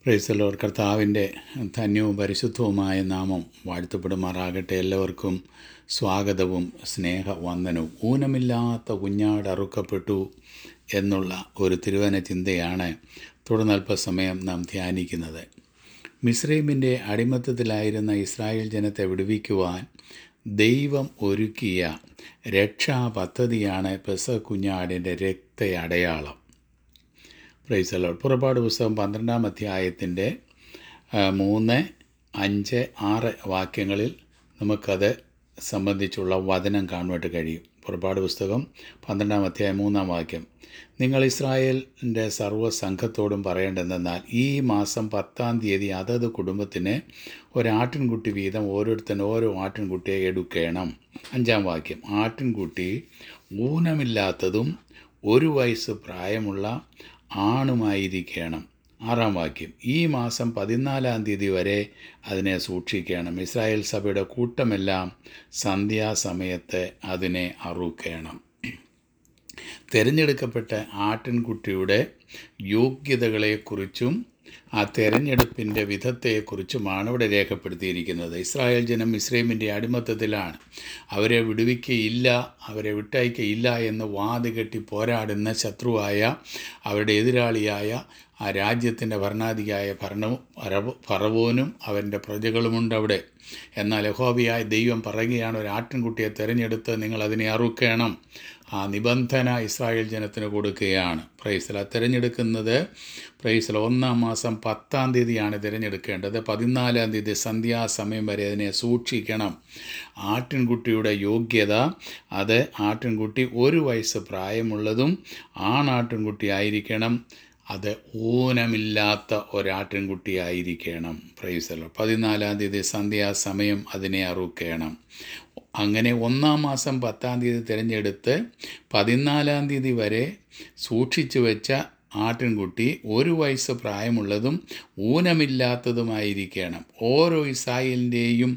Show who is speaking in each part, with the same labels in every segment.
Speaker 1: പ്രൈസലോർ കർത്താവിൻ്റെ ധന്യവും പരിശുദ്ധവുമായ നാമം വാഴ്ത്തപ്പെടുമാറാകട്ടെ എല്ലാവർക്കും സ്വാഗതവും സ്നേഹവന്ദനവും ഊനമില്ലാത്ത കുഞ്ഞാട് അറുക്കപ്പെട്ടു എന്നുള്ള ഒരു തിരുവന ചിന്തയാണ് തുടർന്ന് അല്പസമയം നാം ധ്യാനിക്കുന്നത് മിസ്രൈമിൻ്റെ അടിമത്തത്തിലായിരുന്ന ഇസ്രായേൽ ജനത്തെ വിടുവിക്കുവാൻ ദൈവം ഒരുക്കിയ രക്ഷാ പദ്ധതിയാണ് പെസ കുഞ്ഞാടിൻ്റെ രക്തയടയാളം പ്രൈസലോ പുറപ്പാട് പുസ്തകം പന്ത്രണ്ടാം അധ്യായത്തിൻ്റെ ആ, മൂന്ന് അഞ്ച് ആറ് വാക്യങ്ങളിൽ നമുക്കത് സംബന്ധിച്ചുള്ള വചനം കാണുവാനായിട്ട് കഴിയും പുറപ്പാട് പുസ്തകം പന്ത്രണ്ടാം അധ്യായം മൂന്നാം വാക്യം നിങ്ങൾ ഇസ്രായേലിൻ്റെ സർവ്വസംഘത്തോടും പറയേണ്ടതെന്നാൽ ഈ മാസം പത്താം തീയതി അതത് കുടുംബത്തിന് ഒരാട്ടിൻകുട്ടി വീതം ഓരോരുത്തൻ ഓരോ ആട്ടിൻകുട്ടിയെ എടുക്കണം അഞ്ചാം വാക്യം ആട്ടിൻകുട്ടി ഊനമില്ലാത്തതും ഒരു വയസ്സ് പ്രായമുള്ള ആണുമായിരിക്കണം ആറാം വാക്യം ഈ മാസം പതിനാലാം തീയതി വരെ അതിനെ സൂക്ഷിക്കണം ഇസ്രായേൽ സഭയുടെ കൂട്ടമെല്ലാം സന്ധ്യാസമയത്ത് അതിനെ അറുക്കണം തിരഞ്ഞെടുക്കപ്പെട്ട ആട്ടിൻകുട്ടിയുടെ യോഗ്യതകളെക്കുറിച്ചും ആ തെരഞ്ഞെടുപ്പിൻ്റെ വിധത്തെക്കുറിച്ചുമാണ് ഇവിടെ രേഖപ്പെടുത്തിയിരിക്കുന്നത് ഇസ്രായേൽ ജനം ഇസ്രൈമിൻ്റെ അടിമത്തത്തിലാണ് അവരെ വിടുവിക്കയില്ല അവരെ വിട്ടയക്കയില്ല എന്ന് വാതുകെട്ടി പോരാടുന്ന ശത്രുവായ അവരുടെ എതിരാളിയായ ആ രാജ്യത്തിൻ്റെ ഭരണാധികായ ഭരണവും ഫറവ ഫറവോനും അവൻ്റെ പ്രജകളുമുണ്ട് അവിടെ എന്നാൽ യഹോബിയായ ദൈവം പറയുകയാണ് ഒരു ആട്ടിൻകുട്ടിയെ തിരഞ്ഞെടുത്ത് നിങ്ങൾ അതിനെ അറുക്കണം ആ നിബന്ധന ഇസ്രായേൽ ജനത്തിന് കൊടുക്കുകയാണ് പ്രൈസല തിരഞ്ഞെടുക്കുന്നത് പ്രൈസല ഒന്നാം മാസം പത്താം തീയതിയാണ് തിരഞ്ഞെടുക്കേണ്ടത് പതിനാലാം തീയതി സന്ധ്യാസമയം വരെ അതിനെ സൂക്ഷിക്കണം ആട്ടിൻകുട്ടിയുടെ യോഗ്യത അത് ആട്ടിൻകുട്ടി ഒരു വയസ്സ് പ്രായമുള്ളതും ആണാട്ടിൻകുട്ടി ആയിരിക്കണം അത് ഊനമില്ലാത്ത ഒരാട്ടിൻകുട്ടിയായിരിക്കണം പ്രൈസലോ പതിനാലാം തീയതി സന്ധ്യാസമയം അതിനെ അറുക്കണം അങ്ങനെ ഒന്നാം മാസം പത്താം തീയതി തിരഞ്ഞെടുത്ത് പതിനാലാം തീയതി വരെ സൂക്ഷിച്ചു വെച്ച ആട്ടിൻകുട്ടി ഒരു വയസ്സ് പ്രായമുള്ളതും ഊനമില്ലാത്തതുമായിരിക്കണം ഓരോ ഇസ്രായേലിൻ്റെയും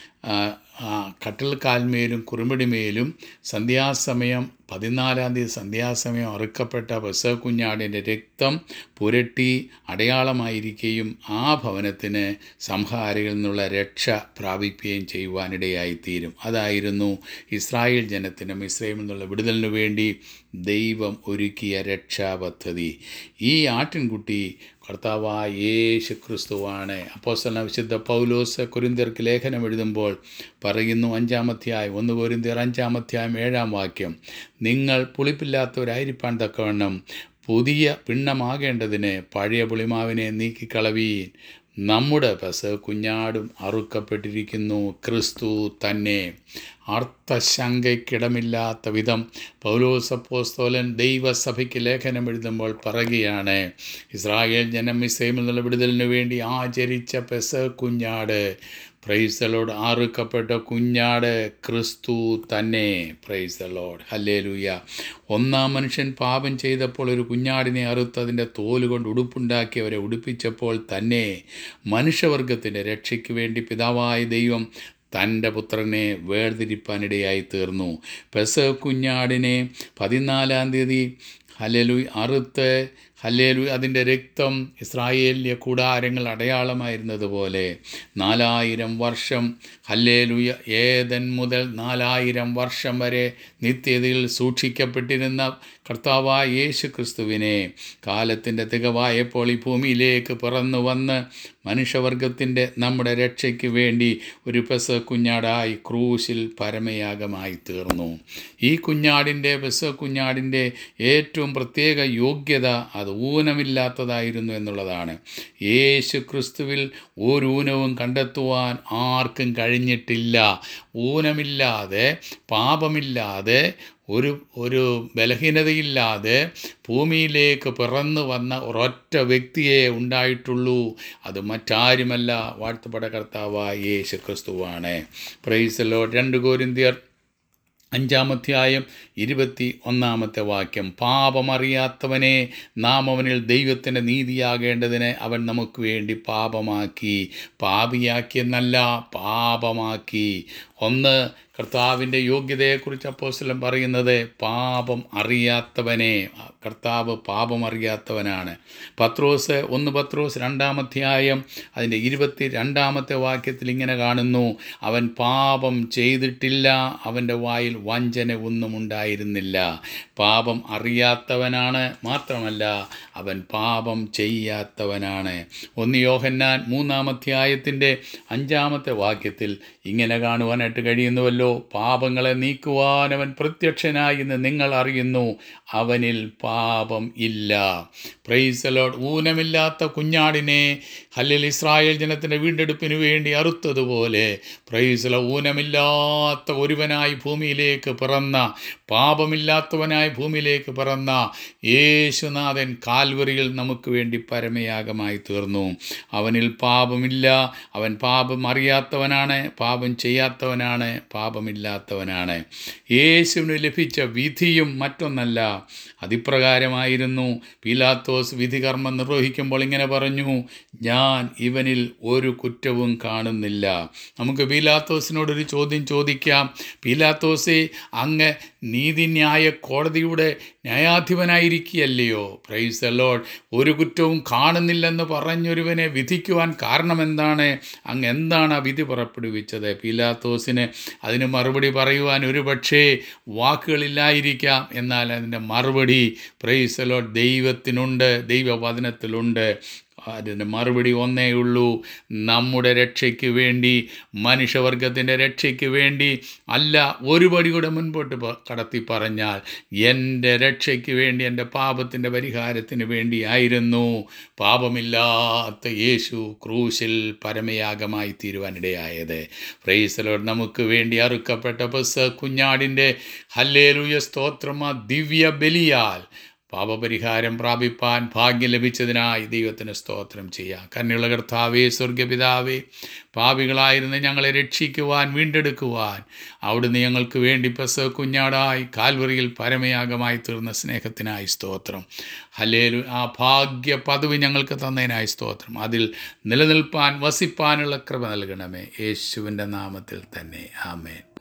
Speaker 1: കട്ടിൽക്കാൽമേലും കുറുമ്പടിമേലും സന്ധ്യാസമയം പതിനാലാം തീയതി സന്ധ്യാസമയം അറുക്കപ്പെട്ട ബസ കുഞ്ഞാടിൻ്റെ രക്തം പുരട്ടി അടയാളമായിരിക്കുകയും ആ ഭവനത്തിന് സംഹാരിയിൽ നിന്നുള്ള രക്ഷ പ്രാപിക്കുകയും ചെയ്യുവാനിടയായിത്തീരും അതായിരുന്നു ഇസ്രായേൽ ജനത്തിനും ഇസ്രയേലിൽ നിന്നുള്ള വിടുതലിനു വേണ്ടി ദൈവം ഒരുക്കിയ രക്ഷാ പദ്ധതി ഈ ആട്ടിൻകുട്ടി കർത്താവായ യേശു ക്രിസ്തുവാണ് അപ്പോസ്തലന വിശുദ്ധ പൗലോസ് കുരിന്തിയർക്ക് ലേഖനം എഴുതുമ്പോൾ പറയുന്നു അഞ്ചാമധ്യായം ഒന്ന് കുരിന്തിയർ അഞ്ചാമധ്യായം ഏഴാം വാക്യം നിങ്ങൾ പുളിപ്പില്ലാത്തവരായിരിക്കാൻ തക്കവണ്ണം പുതിയ പിണ്ണമാകേണ്ടതിന് പഴയ പുളിമാവിനെ നീക്കിക്കളവീൻ നമ്മുടെ പസ് കുഞ്ഞാടും അറുക്കപ്പെട്ടിരിക്കുന്നു ക്രിസ്തു തന്നെ അർത്ഥശങ്കയ്ക്കിടമില്ലാത്ത വിധം പൗലോസപ്പോസ്തോലൻ ദൈവസഭയ്ക്ക് ലേഖനം എഴുതുമ്പോൾ പറയുകയാണ് ഇസ്രായേൽ ജനം ഇസ്രൈമിൽ നിന്നുള്ള വിടുതലിനു വേണ്ടി ആചരിച്ച പെസ കുഞ്ഞാട് പ്രൈസലോട് ആറുക്കപ്പെട്ട കുഞ്ഞാട് ക്രിസ്തു തന്നെ പ്രൈസലോഡ് ഹല്ലേ ലൂയ ഒന്നാം മനുഷ്യൻ പാപം ചെയ്തപ്പോൾ ഒരു കുഞ്ഞാടിനെ അറുത്ത് അതിൻ്റെ തോലുകൊണ്ട് ഉടുപ്പുണ്ടാക്കി അവരെ ഉടുപ്പിച്ചപ്പോൾ തന്നെ മനുഷ്യവർഗത്തിൻ്റെ രക്ഷയ്ക്ക് വേണ്ടി പിതാവായ ദൈവം തൻ്റെ പുത്രനെ വേർതിരിപ്പാനിടയായി തീർന്നു പെസ കുഞ്ഞാടിനെ പതിനാലാം തീയതി ഹലലു അറുത്ത് ഹല്ലേലു അതിൻ്റെ രക്തം ഇസ്രായേലിലെ കൂടാരങ്ങൾ അടയാളമായിരുന്നതുപോലെ നാലായിരം വർഷം ഹല്ലേലുയ ഏതൻ മുതൽ നാലായിരം വർഷം വരെ നിത്യതയിൽ സൂക്ഷിക്കപ്പെട്ടിരുന്ന കർത്താവായ യേശു ക്രിസ്തുവിനെ കാലത്തിൻ്റെ തികവായപ്പോൾ ഈ ഭൂമിയിലേക്ക് പിറന്നു വന്ന് മനുഷ്യവർഗത്തിൻ്റെ നമ്മുടെ രക്ഷയ്ക്ക് വേണ്ടി ഒരു പെസ കുഞ്ഞാടായി ക്രൂശിൽ പരമയാഗമായി തീർന്നു ഈ കുഞ്ഞാടിൻ്റെ പെസ കുഞ്ഞാടിൻ്റെ ഏറ്റവും പ്രത്യേക യോഗ്യത അത് ഊനമില്ലാത്തതായിരുന്നു എന്നുള്ളതാണ് യേശു ക്രിസ്തുവിൽ ഒരു ഊനവും കണ്ടെത്തുവാൻ ആർക്കും കഴിഞ്ഞിട്ടില്ല ഊനമില്ലാതെ പാപമില്ലാതെ ഒരു ഒരു ബലഹീനതയില്ലാതെ ഭൂമിയിലേക്ക് പിറന്നു വന്ന ഒരൊറ്റ വ്യക്തിയെ ഉണ്ടായിട്ടുള്ളൂ അത് മറ്റാരുമല്ല വാഴ്ത്തപ്പെട്ട കർത്താവായ യേശു ക്രിസ്തുവാണ് പ്രൈസലോ രണ്ട് കോരിന്തിയർ അഞ്ചാമധ്യായം ഇരുപത്തി ഒന്നാമത്തെ വാക്യം പാപമറിയാത്തവനെ നാം അവനിൽ ദൈവത്തിൻ്റെ നീതിയാകേണ്ടതിന് അവൻ നമുക്ക് വേണ്ടി പാപമാക്കി പാപിയാക്കിയെന്നല്ല പാപമാക്കി ഒന്ന് കർത്താവിൻ്റെ യോഗ്യതയെക്കുറിച്ച് അപ്പോസ്തലൻ പറയുന്നത് പാപം അറിയാത്തവനെ കർത്താവ് പാപം അറിയാത്തവനാണ് പത്രോസ് ഒന്ന് പത്രോസ് രണ്ടാം അധ്യായം അതിൻ്റെ ഇരുപത്തി രണ്ടാമത്തെ വാക്യത്തിൽ ഇങ്ങനെ കാണുന്നു അവൻ പാപം ചെയ്തിട്ടില്ല അവൻ്റെ വായിൽ വഞ്ചന ഒന്നും ഉണ്ടായിരുന്നില്ല പാപം അറിയാത്തവനാണ് മാത്രമല്ല അവൻ പാപം ചെയ്യാത്തവനാണ് ഒന്ന് യോഹന്നാൻ മൂന്നാം അധ്യായത്തിൻ്റെ അഞ്ചാമത്തെ വാക്യത്തിൽ ഇങ്ങനെ കാണുവാനായിട്ട് കഴിയുന്നുവല്ലോ പാപങ്ങളെ നീക്കുവാൻ അവൻ പ്രത്യക്ഷനായി എന്ന് നിങ്ങൾ അറിയുന്നു അവനിൽ പാപം ഇല്ല പ്രൈസലോഡ് ഊനമില്ലാത്ത കുഞ്ഞാടിനെ ഹല്ലിൽ ഇസ്രായേൽ ജനത്തിൻ്റെ വീണ്ടെടുപ്പിന് വേണ്ടി അറുത്തതുപോലെ പ്രൈസല ഊനമില്ലാത്ത ഒരുവനായി ഭൂമിയിലേക്ക് പിറന്ന പാപമില്ലാത്തവനായി ഭൂമിയിലേക്ക് പിറന്ന യേശുനാഥൻ കാൽവറിയിൽ നമുക്ക് വേണ്ടി പരമയാഗമായി തീർന്നു അവനിൽ പാപമില്ല അവൻ പാപം അറിയാത്തവനാണ് പാപം ചെയ്യാത്തവനാണ് പാപമില്ലാത്തവനാണ് യേശുവിന് ലഭിച്ച വിധിയും മറ്റൊന്നല്ല അതിപ്രകാരമായിരുന്നു പീലാത്തോസ് വിധികർമ്മം നിർവഹിക്കുമ്പോൾ ഇങ്ങനെ പറഞ്ഞു ഞാൻ ഇവനിൽ ഒരു കുറ്റവും കാണുന്നില്ല നമുക്ക് പീലാത്തോസിനോടൊരു ചോദ്യം ചോദിക്കാം പീലാത്തോസെ അങ്ങ് നീതിന്യായ കോടതിയുടെ ന്യായാധിപനായിരിക്കുകയല്ലയോ പ്രൈസ് ലോഡ് ഒരു കുറ്റവും കാണുന്നില്ലെന്ന് പറഞ്ഞൊരുവനെ വിധിക്കുവാൻ കാരണമെന്താണ് അങ്ങ് എന്താണ് ആ വിധി പുറപ്പെടുവിച്ചത് പീലാത്തോസിന് അതിന് മറുപടി പറയുവാൻ ഒരു പക്ഷേ വാക്കുകളില്ലായിരിക്കാം എന്നാൽ അതിൻ്റെ മറുപടി പ്രൈസ് ലോഡ് ദൈവത്തിനുണ്ട് ദൈവവചനത്തിലുണ്ട് അതിൻ്റെ മറുപടി ഒന്നേ ഉള്ളൂ നമ്മുടെ രക്ഷയ്ക്ക് വേണ്ടി മനുഷ്യവർഗത്തിൻ്റെ രക്ഷയ്ക്ക് വേണ്ടി അല്ല ഒരു പടി കൂടെ മുൻപോട്ട് പ- കടത്തി പറഞ്ഞാൽ എൻ്റെ രക്ഷയ്ക്ക് വേണ്ടി എൻ്റെ പാപത്തിൻ്റെ പരിഹാരത്തിന് വേണ്ടിയായിരുന്നു പാപമില്ലാത്ത യേശു ക്രൂശിൽ പരമയാഗമായി തീരുവാനിടയായത് ഫ്രൈസലോട് നമുക്ക് വേണ്ടി അറുക്കപ്പെട്ട ബസ് കുഞ്ഞാടിൻ്റെ ഹല്ലേലൂയ സ്തോത്രം ആ ദിവ്യ ബലിയാൽ പാപപരിഹാരം പ്രാപിപ്പാൻ ഭാഗ്യം ലഭിച്ചതിനായി ദൈവത്തിന് സ്തോത്രം ചെയ്യാം കന്നുള്ള കർത്താവേ സ്വർഗപിതാവേ പാപികളായിരുന്ന ഞങ്ങളെ രക്ഷിക്കുവാൻ വീണ്ടെടുക്കുവാൻ അവിടുന്ന് ഞങ്ങൾക്ക് വേണ്ടി പെസ കുഞ്ഞാടായി കാൽവറിയിൽ പരമയാഗമായി തീർന്ന സ്നേഹത്തിനായി സ്തോത്രം ഹലേലു ആ ഭാഗ്യ പദവി ഞങ്ങൾക്ക് തന്നതിനായി സ്തോത്രം അതിൽ നിലനിൽപ്പാൻ വസിപ്പാനുള്ള കൃപ നൽകണമേ യേശുവിൻ്റെ നാമത്തിൽ തന്നെ ആമേൻ